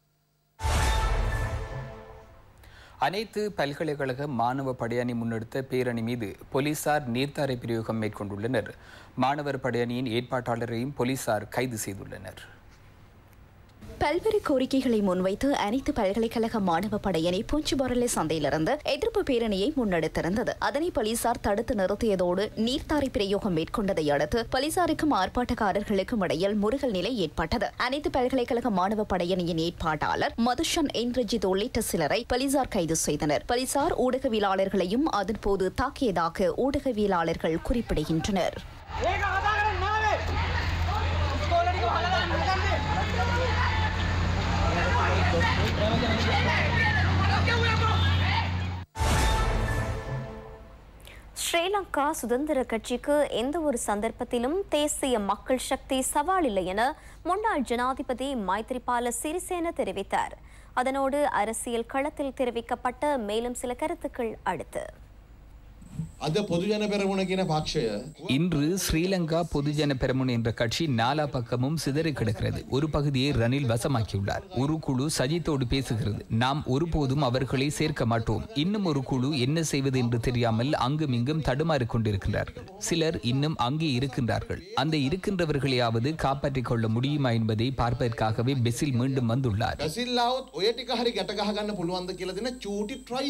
அனைத்து பல்கலைக்கழக மாணவ படையணி முன்னெடுத்த பேரணி மீது போலீசார் நீர்த்தாரை பிரயோகம் மேற்கொண்டுள்ளனர் மாணவர் படையணியின் ஏற்பாட்டாளரையும் போலீசார் கைது செய்துள்ளனர் பல்வேறு கோரிக்கைகளை முன்வைத்து அனைத்து பல்கலைக்கழக மாணவ படையணி பூஞ்சிபொரலை சந்தையிலிருந்து எதிர்ப்பு பேரணியை முன்னெடுத்திருந்தது அதனை போலீசார் தடுத்து நிறுத்தியதோடு நீர்த்தாரை பிரயோகம் மேற்கொண்டதை அடுத்து போலீசாருக்கும் ஆர்ப்பாட்டக்காரர்களுக்கும் இடையில் முருகல் நிலை ஏற்பட்டது அனைத்து பல்கலைக்கழக மாணவ படையணியின் ஏற்பாட்டாளர் மதுஷன் இந்திரஜித் உள்ளிட்ட சிலரை போலீசார் கைது செய்தனர் போலீசார் ஊடகவியலாளர்களையும் அதன்போது தாக்கியதாக ஊடகவியலாளர்கள் குறிப்பிடுகின்றனர் ஸ்ரீலங்கா சுதந்திர கட்சிக்கு எந்த ஒரு சந்தர்ப்பத்திலும் தேசிய மக்கள் சக்தி சவால் இல்லை என முன்னாள் ஜனாதிபதி மைத்ரிபால சிறிசேன தெரிவித்தார் அதனோடு அரசியல் களத்தில் தெரிவிக்கப்பட்ட மேலும் சில கருத்துக்கள் அடுத்து අද පොදුජන පෙරමුණ කියන පක්ෂය இன்று ஸ்ரீலங்கா பொதுஜன பெரமுன் என்ற கட்சி நாலா பக்கமும் சிதறி கிடக்கிறது ஒரு பகுதியை ரணில் வசமாக்கியுள்ளார் ஒரு குழு சஜித்தோடு பேசுகிறது நாம் ஒருபோதும் அவர்களை சேர்க்க மாட்டோம் இன்னும் ஒரு குழு என்ன செய்வது என்று தெரியாமல் அங்கும் இங்கும் தடுமாறிக் கொண்டிருக்கிறார்கள் சிலர் இன்னும் அங்கே இருக்கின்றார்கள் அந்த இருக்கின்றவர்களையாவது காப்பாற்றிக் கொள்ள முடியுமா என்பதை பார்ப்பதற்காகவே பெசில் மீண்டும் வந்துள்ளார் බැසිල්ලාවත් ඔය ටික හරි ගැටගහගන්න පුළුවන්ද කියලා දෙන චූටි ට්‍රයි එකක්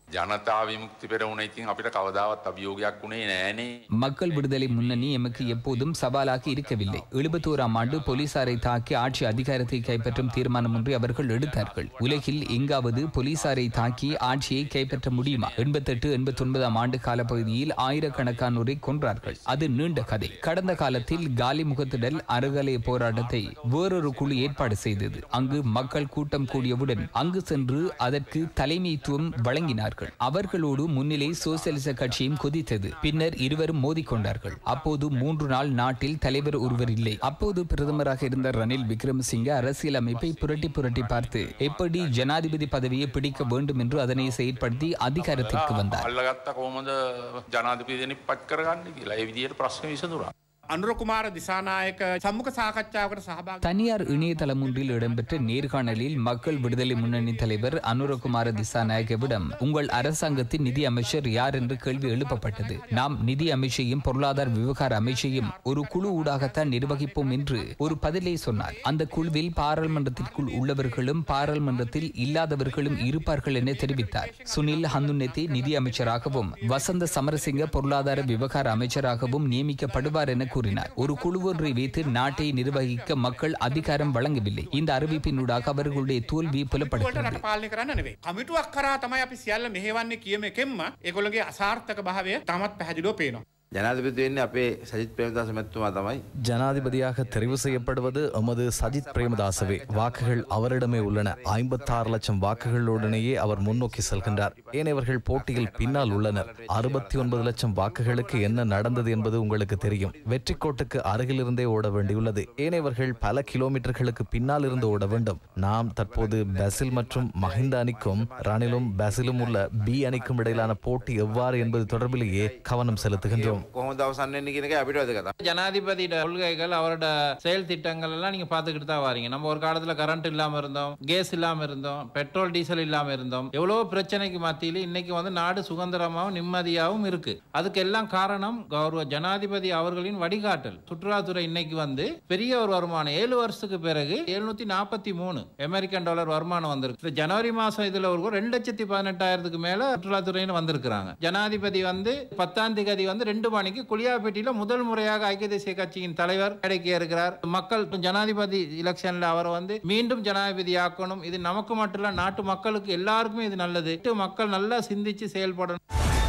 ජනතා විමුක්ති පෙරමුණ ඉතින් අපිට කවදාවත් අභියෝගයක් වුණේ නෑනේ. மக்கள் விடுதலை முன்னணி எமக்கு எப்போதும் சவாலாக இருக்கவில்லை எழுபத்தோராம் ஆண்டு போலீசாரை தாக்கி ஆட்சி அதிகாரத்தை கைப்பற்றும் தீர்மானம் ஒன்றை அவர்கள் எடுத்தார்கள் உலகில் எங்காவது போலீசாரை தாக்கி ஆட்சியை கைப்பற்ற முடியுமா எண்பத்தெட்டு எண்பத்தொன்பதாம் ஆண்டு காலப்பகுதியில் ஆயிரக்கணக்கானோரை கொன்றார்கள் அது நீண்ட கதை கடந்த காலத்தில் காலி முகத்திடல் அறகலை போராட்டத்தை வேறொரு குழு ஏற்பாடு செய்தது அங்கு மக்கள் கூட்டம் கூடியவுடன் அங்கு சென்று அதற்கு தலைமைத்துவம் வழங்கினார்கள் அவர்களோடு முன்னிலை சோசியலிச கட்சியும் கொதித்தது பின்னர் இருவரும் மோதிக்கொண்டார்கள் அப்போது மூன்று நாள் நாட்டில் தலைவர் ஒருவர் இல்லை அப்போது பிரதமராக இருந்த ரணில் விக்ரமசிங்க அரசியல் அமைப்பை புரட்டி புரட்டி பார்த்து எப்படி ஜனாதிபதி பதவியை பிடிக்க வேண்டும் என்று அதனை செயற்படுத்தி அதிகாரத்திற்கு வந்தார் අල්ලගත්ත කොහොමද ජනාධිපතිදනි පත් කරගන්න කියලා ඒ විදියට ප්‍රශ්න විසඳුරා. අනුරකුමාර දිසානායක සම්මුඛ සාකච්ඡාවකට සහභාගී தனியார் இணையதளம் ஒன்றில் இடம்பெற்ற நேர்காணலில் மக்கள் விடுதலை முன்னணி தலைவர் அனுரகுமார திசாநாயகவிடம் உங்கள் அரசாங்கத்தின் நிதி அமைச்சர் யார் என்று கேள்வி எழுப்பப்பட்டது நாம் நிதி அமைச்சையும் பொருளாதார விவகார அமைச்சையும் ஒரு குழு ஊடாகத்தான் நிர்வகிப்போம் என்று ஒரு பதிலை சொன்னார் அந்த குழுவில் பாராளுமன்றத்திற்குள் உள்ளவர்களும் பாராளுமன்றத்தில் இல்லாதவர்களும் இருப்பார்கள் என தெரிவித்தார் சுனில் ஹந்துனெத்தி நிதி அமைச்சராகவும் வசந்த சமரசிங்க பொருளாதார விவகார அமைச்சராகவும் நியமிக்கப்படுவார் என கூறினார் ஒரு குழு ஒன்றை வைத்து நாட்டை நிர்வகிக்க மக்கள் அதிகாரம் வழங்கவில்லை இந்த அறிவிப்பினூடாக அவர்களுடைய தோல்வி වලට புலப்படுகிறது රට පාලනය කරන්න නෙවෙයි. කමිටුවක් කරා තමයි අපි සියල්ල මෙහෙවන්නේ කියම එකෙන්ම ඒගොල්ලගේ අසාර්ථක භාවය තමත් පැහැදිලිව පේනවා. ජනාධිපති වෙන්නේ අපේ සජිත් ප්‍රේමදාස මැතිතුමා තමයි. ஜனாதிபதியாக தெரிவு செய்யப்படுவது எமது சஜித் பிரேமதாசவே வாக்குகள் அவரிடமே உள்ளன ஐம்பத்தாறு லட்சம் வாக்குகளுடனேயே அவர் முன்னோக்கி செல்கின்றார் ஏனையவர்கள் போட்டியில் பின்னால் உள்ளனர் அறுபத்தி ஒன்பது லட்சம் வாக்குகளுக்கு என்ன நடந்தது என்பது உங்களுக்கு தெரியும் வெற்றி கோட்டுக்கு அருகிலிருந்தே ஓட வேண்டியுள்ளது ஏனையவர்கள் பல கிலோமீட்டர்களுக்கு பின்னால் இருந்து ஓட வேண்டும் நாம் தற்போது பசில் மற்றும் மஹிந்த அணிக்கும் ரணிலும் பசிலும் உள்ள பி அணிக்கும் இடையிலான போட்டி எவ்வாறு என்பது தொடர்பிலேயே கவனம் செலுத்துகின்றோம் කොහොමද අවසන් වෙන්නේ කියන එක අපිට වැදගත්. ஜனாதிபதியோட கொள்கைகள் அவரோட செயல் திட்டங்கள் எல்லாம் நீங்க பாத்துக்கிட்டு தான் வாரீங்க நம்ம ஒரு காலத்துல கரண்ட் இல்லாம இருந்தோம் கேஸ் இல்லாம இருந்தோம் பெட்ரோல் டீசல் இல்லாம இருந்தோம் எவ்வளவு பிரச்சனைக்கு மத்தியில இன்னைக்கு வந்து நாடு சுதந்திரமாவும் நிம்மதியாகவும் இருக்கு அதுக்கு எல்லாம் காரணம் கௌரவ ஜனாதிபதி அவர்களின் வழிகாட்டல் சுற்றுலாத்துறை இன்னைக்கு வந்து பெரிய ஒரு வருமானம் ஏழு வருஷத்துக்கு பிறகு எழுநூத்தி நாற்பத்தி மூணு அமெரிக்கன் டாலர் வருமானம் வந்திருக்கு இந்த ஜனவரி மாசம் இதுல ஒரு ரெண்டு லட்சத்தி பதினெட்டாயிரத்துக்கு மேல சுற்றுலாத்துறையின்னு வந்திருக்கிறாங்க ஜனாதிபதி வந்து பத்தாம் தேதி வந்து ரெண்டு மணிக்கு குளியாப்பேட்டியில முதல் முறையாக ஐக்கிய தேசிய கட்சியின் தலைவர் கிடைக்க இருக்கிறார் மக்கள் ஜனாதிபதி எலெக்ஷன்ல அவரை வந்து மீண்டும் ஜனாதிபதி ஆக்கணும் இது நமக்கு மட்டும் இல்ல நாட்டு மக்களுக்கு எல்லாருக்குமே இது நல்லது மக்கள் நல்லா சிந்திச்சு செயல்படணும்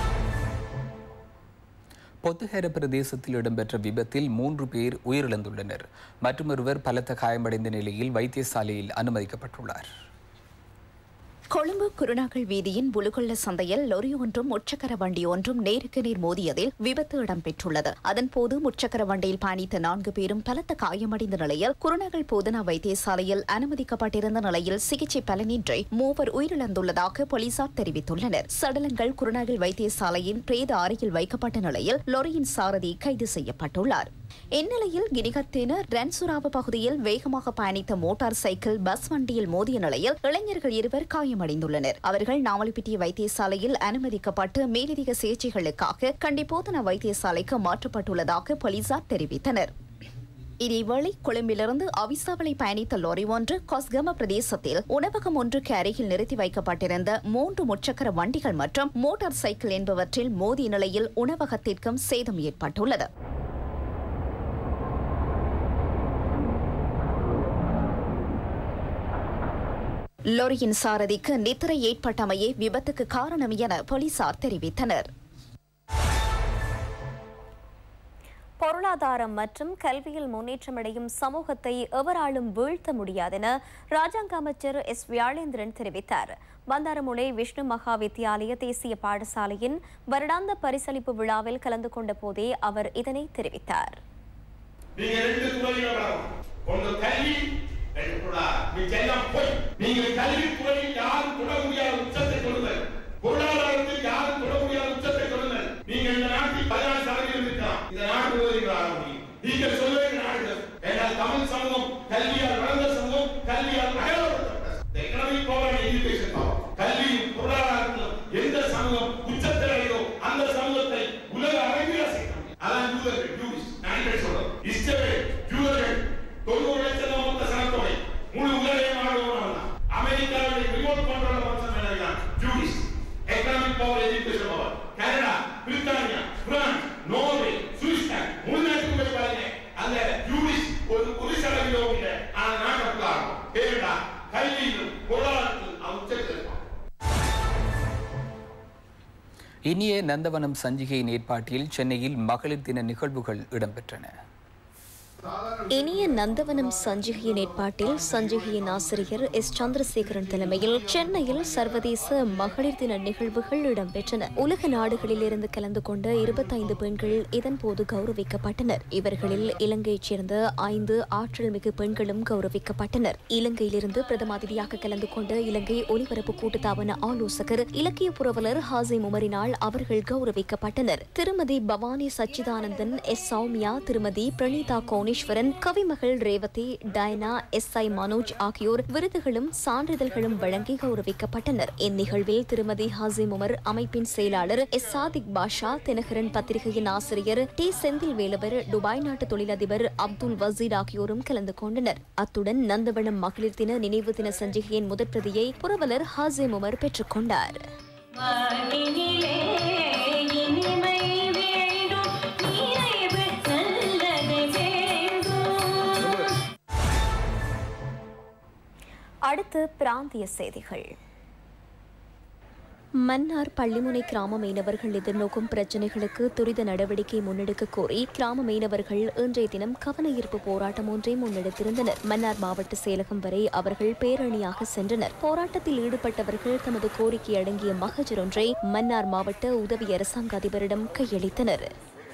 பொத்துஹெர பிரதேசத்தில் இடம்பெற்ற விபத்தில் மூன்று பேர் உயிரிழந்துள்ளனர் மற்றொருவர் பலத்த காயமடைந்த நிலையில் வைத்தியசாலையில் அனுமதிக்கப்பட்டுள்ளார் கொழும்பு குருநாகல் வீதியின் புலுகொள்ள சந்தையில் லொரி ஒன்றும் முச்சக்கர வண்டி ஒன்றும் நேருக்கு நேர் மோதியதில் விபத்து இடம்பெற்றுள்ளது அதன்போது முச்சக்கர வண்டியில் பயணித்த நான்கு பேரும் பலத்த காயமடைந்த நிலையில் குருநாகல் போதனா வைத்தியசாலையில் அனுமதிக்கப்பட்டிருந்த நிலையில் சிகிச்சை பலனின்றி மூவர் உயிரிழந்துள்ளதாக போலீசார் தெரிவித்துள்ளனர் சடலங்கள் குருநாகல் வைத்தியசாலையின் பிரேத அறையில் வைக்கப்பட்ட நிலையில் லொரியின் சாரதி கைது செய்யப்பட்டுள்ளார் இந்நிலையில் கினிகத்தின ரன்சுராவ பகுதியில் வேகமாக பயணித்த மோட்டார் சைக்கிள் பஸ் வண்டியில் மோதிய நிலையில் இளைஞர்கள் இருவர் காயமடைந்துள்ளனர் அவர்கள் நாவல்பிட்டிய வைத்தியசாலையில் அனுமதிக்கப்பட்டு மேலதிக சிகிச்சைகளுக்காக கண்டிப்போதன வைத்தியசாலைக்கு மாற்றப்பட்டுள்ளதாக போலீசார் தெரிவித்தனர் இதேவேளை கொழும்பிலிருந்து அவிசாவளை பயணித்த லாரி ஒன்று கொஸ்கம பிரதேசத்தில் உணவகம் ஒன்றுக்கு அருகில் நிறுத்தி வைக்கப்பட்டிருந்த மூன்று முச்சக்கர வண்டிகள் மற்றும் மோட்டார் சைக்கிள் என்பவற்றில் மோதிய நிலையில் உணவகத்திற்கும் சேதம் ஏற்பட்டுள்ளது லொரியின் சாரதிக்கு நித்திரை ஏற்பட்டமையே விபத்துக்கு காரணம் என போலீசார் தெரிவித்தனர் பொருளாதாரம் மற்றும் கல்வியில் முன்னேற்றமடையும் சமூகத்தை எவராலும் வீழ்த்த முடியாதென ராஜாங்க அமைச்சர் எஸ் வியாழேந்திரன் தெரிவித்தார் பந்தாரமுனை விஷ்ணு மகா வித்தியாலய தேசிய பாடசாலையின் வருடாந்த பரிசளிப்பு விழாவில் கலந்து கொண்ட போதே அவர் இதனை தெரிவித்தார் நீங்க ரெண்டு துறையில வளரும் ஒன்று கல்வி ரெண்டு கூடாது மிச்செல்லாம் போய் நீங்கள் கல்வி துறையில் யாரும் தொட முடியாத உச்சத்தை கொடுங்கள் பொருளாதாரத்தில் யாரும் தொட முடியாத உச்சத்தை கொடுங்கள் நீங்கள் இந்த நாட்டில் பதினாறு சதவீதம் இருக்கலாம் இந்த நாட்டு முதலீடு ஆக முடியும் நீங்கள் சொல்வது நாடு ஏனால் தமிழ் சமூகம் கல்வியால் வளர்ந்த சமூகம் கல்வியால் அகலப்பட்ட The economic power and education power. கல்வியும் பொருளாதாரத்திலும் எந்த சமூகம் உச்சத்தில் அடையோ அந்த சமூகத்தை உலக அரங்கில் அசைக்கும் அதான் யூதர்கள் ஜூஸ் நான் சொல்றேன் இஸ்ரேல் யூதர்கள் தொண்ணூறு லட்சம் மொத்த சனத்தொகை முழு உலகையும் ஆளுவோம் அமெரிக்காவுடைய ரிமோட் போன்ற ஏன்னா கல்வியிலும் பொருளாதாரத்திலும் அவன் உச்சத்தில் இருப்பான் இனிய நந்தவனம் சஞ்சிகையின் ஏற்பாட்டில் சென்னையில் மகளிர் தின நிகழ்வுகள் இடம்பெற்றன இனிய நந்தவனம் சஞ்சிகையின் ஏற்பாட்டில் சஞ்சிகையின் ஆசிரியர் எஸ் சந்திரசேகரன் தலைமையில் சென்னையில் சர்வதேச மகளிர் தின நிகழ்வுகள் இடம்பெற்றன உலக நாடுகளில் இருந்து கலந்து கொண்ட இருபத்தைந்து பெண்கள் இதன்போது கௌரவிக்கப்பட்டனர் இவர்களில் இலங்கையைச் சேர்ந்த ஐந்து ஆற்றல் மிகு பெண்களும் கௌரவிக்கப்பட்டனர் இலங்கையிலிருந்து பிரதம அதிதியாக கலந்து கொண்ட இலங்கை ஒலிபரப்பு கூட்டுத்தாபன ஆலோசகர் இலக்கிய புரவலர் ஹாசிம் உமரினால் அவர்கள் கௌரவிக்கப்பட்டனர் திருமதி பவானி சச்சிதானந்தன் எஸ் சௌமியா திருமதி பிரணீதா கோணேஸ்வரன் கவிமகள் Revathi Diana S I Manoj ஆகியோர் விருதுகளும் சான்றிதழ்களும் வழங்கி கௌரவிக்கப்பட்டனர் இந்நிகழ்வில் திருமதி ஹாசிம் உமர் அமைப்பின் செயலாளர் எஸ் சாதிக் பாஷா தினகரன் பத்திரிகையின் ஆசிரியர் டி செந்தில் வேலவர் துபாய் நாட்டு தொழிலதிபர் அப்துல் வசீர் ஆகியோரும் கலந்து கொண்டனர் அத்துடன் நந்தவனம் மகளிர் தின நினைவு தின சஞ்சிகையின் முதற் பிரதியை புரவலர் ஹாசிம் உமர் பெற்றுக் கொண்டார் அடுத்து பிராந்திய செய்திகள் மன்னார் பள்ளிமுனை கிராம மீனவர்கள் எதிர்நோக்கும் பிரச்சினைகளுக்கு துரித நடவடிக்கை முன்னெடுக்க கோரி கிராம மீனவர்கள் இன்றைய தினம் கவன ஈர்ப்பு போராட்டம் ஒன்றை முன்னெடுத்திருந்தனர் மன்னார் மாவட்ட செயலகம் வரை அவர்கள் பேரணியாக சென்றனர் போராட்டத்தில் ஈடுபட்டவர்கள் தமது கோரிக்கை அடங்கிய மகஜர் ஒன்றை மன்னார் மாவட்ட உதவி அரசாங்க அதிபரிடம் கையளித்தனர்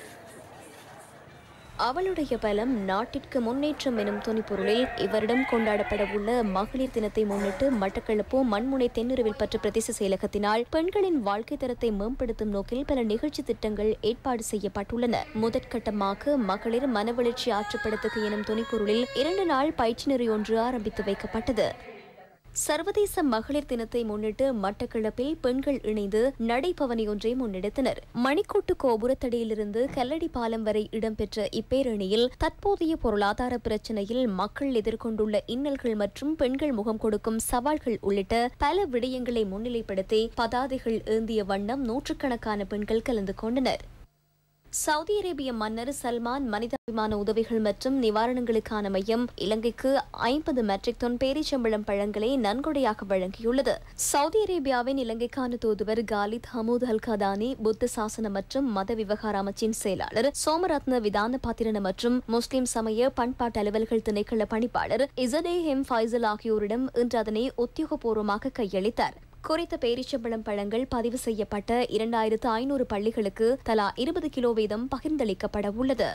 அவளுடைய பலம் நாட்டிற்கு முன்னேற்றம் எனும் துணிப்பொருளில் இவரிடம் கொண்டாடப்பட உள்ள மகளிர் தினத்தை முன்னிட்டு மட்டக்களப்பு மண்முனை தென்னிருவில் பற்று பிரதேச செயலகத்தினால் பெண்களின் வாழ்க்கை தரத்தை மேம்படுத்தும் நோக்கில் பல நிகழ்ச்சி திட்டங்கள் ஏற்பாடு செய்யப்பட்டுள்ளன முதற்கட்டமாக மகளிர் மனவளர்ச்சி ஆற்றுப்படுத்துக எனும் துணிப்பொருளில் இரண்டு நாள் பயிற்சி நெறி ஒன்று ஆரம்பித்து வைக்கப்பட்டது சர்வதேச மகளிர் தினத்தை முன்னிட்டு மட்டக்களப்பில் பெண்கள் இணைந்து நடைபவனி ஒன்றை முன்னெடுத்தனர் மணிக்கூட்டு கோபுரத்தடியிலிருந்து கல்லடி பாலம் வரை இடம்பெற்ற இப்பேரணியில் தற்போதைய பொருளாதார பிரச்சினையில் மக்கள் எதிர்கொண்டுள்ள இன்னல்கள் மற்றும் பெண்கள் முகம் கொடுக்கும் சவால்கள் உள்ளிட்ட பல விடயங்களை முன்னிலைப்படுத்தி பதாதைகள் ஏந்திய வண்ணம் நூற்றுக்கணக்கான பெண்கள் கலந்து கொண்டனர் சவுதி அரேபிய மன்னர் சல்மான் மனிதாபிமான உதவிகள் மற்றும் நிவாரணங்களுக்கான மையம் இலங்கைக்கு ஐம்பது மெட்ரிக் டன் பேரிச்சம்பழம் பழங்களை நன்கொடையாக வழங்கியுள்ளது சவுதி அரேபியாவின் இலங்கைக்கான தூதுவர் காலித் ஹமூத் அல் கதானி புத்த சாசன மற்றும் மத விவகார அமைச்சின் செயலாளர் சோமரத்ன விதான பாத்திரன மற்றும் முஸ்லிம் சமய பண்பாட்டு அலுவல்கள் திணைக்கள பணிப்பாளர் இசடே ஹெம் ஃபைசல் ஆகியோரிடம் இன்று அதனை உத்தியோகபூர்வமாக கையளித்தார் குறித்த பேரிச்சம்பழம் பழங்கள் பதிவு செய்யப்பட்ட இரண்டாயிரத்து ஐநூறு பள்ளிகளுக்கு தலா இருபது கிலோ வீதம் பகிர்ந்தளிக்கப்பட உள்ளது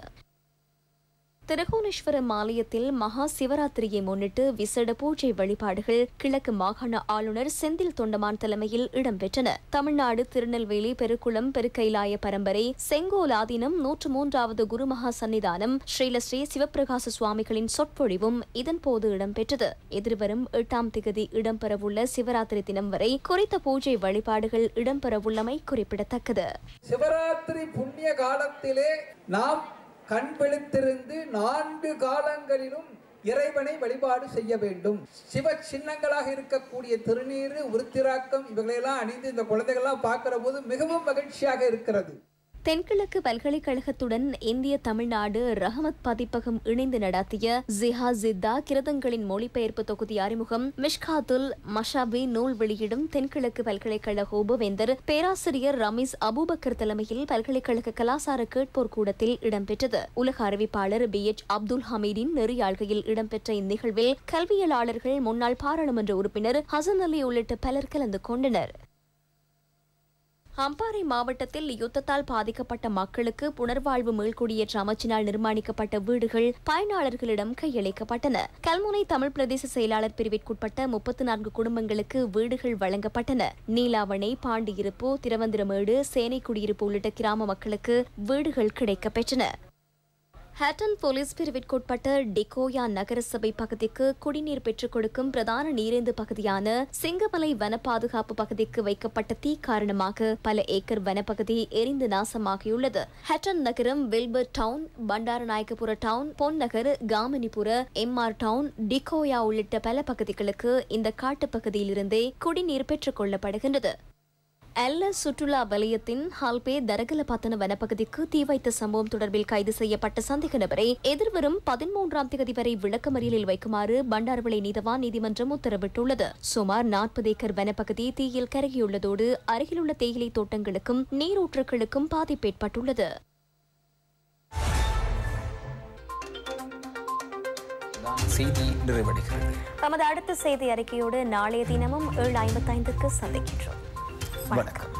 திருகோணேஸ்வரம் ஆலயத்தில் மகா சிவராத்திரியை முன்னிட்டு விசேட பூஜை வழிபாடுகள் கிழக்கு மாகாண ஆளுநர் செந்தில் தொண்டமான் தலைமையில் இடம்பெற்றன தமிழ்நாடு திருநெல்வேலி பெருக்குளம் பெருக்கைலாய பரம்பரை செங்கோல் ஆதீனம் நூற்று மூன்றாவது குருமகா சன்னிதானம் ஸ்ரீலஸ்ரீ சிவபிரகாச சுவாமிகளின் சொற்பொழிவும் இதன்போது இடம்பெற்றது எதிர்வரும் எட்டாம் திகதி இடம்பெறவுள்ள சிவராத்திரி தினம் வரை குறித்த பூஜை வழிபாடுகள் இடம்பெறவுள்ளமை குறிப்பிடத்தக்கது சிவராத்திரி புண்ணிய காலத்திலே நாம் கண் விழித்திருந்து நான்கு காலங்களிலும் இறைவனை வழிபாடு செய்ய வேண்டும் சிவ சின்னங்களாக இருக்கக்கூடிய திருநீரு உருத்திராக்கம் இவைகளெல்லாம் அணிந்து இந்த குழந்தைகள்லாம் பார்க்கிற போது மிகவும் மகிழ்ச்சியாக இருக்கிறது தென்கிழக்கு பல்கலைக்கழகத்துடன் இந்திய தமிழ்நாடு ரஹமத் பதிப்பகம் இணைந்து நடத்திய ஜிஹா ஜித்தா கிரதங்களின் மொழிபெயர்ப்பு தொகுதி அறிமுகம் மிஷ்காத்துல் மஷாபி நூல் வெளியிடும் தென்கிழக்கு பல்கலைக்கழக உபவேந்தர் பேராசிரியர் ரமீஸ் அபூபக்கர் தலைமையில் பல்கலைக்கழக கலாசார கேட்போர் கூடத்தில் இடம்பெற்றது உலக அறிவிப்பாளர் பி எச் அப்துல் ஹமீடின் நெறியாள்கையில் இடம்பெற்ற இந்நிகழ்வில் கல்வியலாளர்கள் முன்னாள் பாராளுமன்ற உறுப்பினர் ஹசன் அலி உள்ளிட்ட பலர் கலந்து கொண்டனர் அம்பாறை மாவட்டத்தில் யுத்தத்தால் பாதிக்கப்பட்ட மக்களுக்கு புனர்வாழ்வு மீள்குடியேற்ற அமைச்சினால் நிர்மாணிக்கப்பட்ட வீடுகள் பயனாளர்களிடம் கையளிக்கப்பட்டன கல்முனை தமிழ் பிரதேச செயலாளர் பிரிவிற்குட்பட்ட முப்பத்தி நான்கு குடும்பங்களுக்கு வீடுகள் வழங்கப்பட்டன நீலாவணை பாண்டியிருப்பு திருவந்திரமேடு சேனை குடியிருப்பு உள்ளிட்ட கிராம மக்களுக்கு வீடுகள் கிடைக்கப்பெற்றன ஹேட்டன் போலீஸ் பிரிவிற்குட்பட்ட டிகோயா நகரசபை பகுதிக்கு குடிநீர் பெற்றுக் கொடுக்கும் பிரதான நீரேந்து பகுதியான சிங்கமலை வன பாதுகாப்பு பகுதிக்கு வைக்கப்பட்ட தீ காரணமாக பல ஏக்கர் வனப்பகுதி எரிந்து நாசமாகியுள்ளது ஹேட்டன் நகரம் Wilbert town Bandaranayakapura town Ponnagar Gaminipura MR town Dickoya உள்ளிட்ட பல பகுதிகளுக்கு இந்த காட்டுப் பகுதியிலிருந்தே குடிநீர் பெற்றுக் கொள்ளப்படுகின்றது அல்ல சுற்றுலா வலயத்தின் ஹால்பே தரகலபாத்தன வனப்பகுதிக்கு தீ வைத்த சம்பவம் தொடர்பில் கைது செய்யப்பட்ட சந்தேக நபரை எதிர்வரும் பதிமூன்றாம் தேதி வரை விளக்கமறியலில் வைக்குமாறு பண்டார்வளை நீதவான் நீதிமன்றம் உத்தரவிட்டுள்ளது சுமார் நாற்பது ஏக்கர் வனப்பகுதி தீயில் கருகியுள்ளதோடு அருகிலுள்ள தேயிலை தோட்டங்களுக்கும் நீரூற்றுகளுக்கும் பாதிப்பு ஏற்பட்டுள்ளது செய்தி நிறைவடைகிறது தமது அடுத்த செய்தி அறிக்கையோடு நாளைய தினமும் ஏழு ஐம்பத்தைந்துக்கு சந்திக்கின்றோம் வணக்கம்